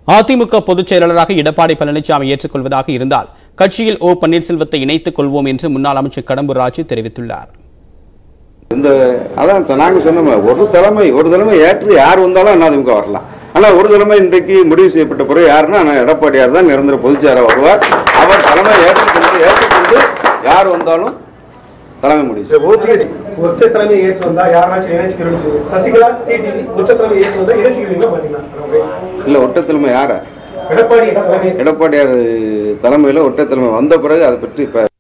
அதிமுக பொதுச் செயலாளராக எடப்பாடி பழனிசாமி ஏற்றுக்கொள்வதாக இருந்தால் கட்சியில் ஓ பன்னீர்செல்வத்தை இணைத்துக் கொள்வோம் என்று முன்னாள் அமைச்சர் கடம்பூர் ராஜு தெரிவித்துள்ளார் இந்த அதான் இப்ப நாங்க சொன்னோமே ஒரு தலைமை ஒரு தலைமை ஏற்று யார் வந்தாலும் அதிமுக வரலாம் ஆனா ஒரு தலைமை இன்றைக்கு முடிவு செய்யப்பட்ட பிறகு யாருன்னா அண்ணா எடப்பாடியார் தான் நிரந்தர பொதுச்செயலாளர் வருவார் அவர் தலைமை ஏற்றுக்கொண்டு ஏற்றுக்கொண்டு யார் வந்தாலும் தலைமை முடிவு செய்யும். உச்ச தலைமை ஏற்று வந்தா யாராச்சும் இணைச்சிக்கிறோம்னு சொல்லி சசிகலா டிடிவி உச்ச தலைமை ஏற்று வந்தா இணைச்சிக்கிறீங்களா மாட்டீங்களா இல்ல ஒற்றை தலைமை யார எடப்பாடி தலைமை எடப்பாடியார் தலைமையில ஒற்றை தலைமை வந்த பிறகு அதை பற்றி இப்ப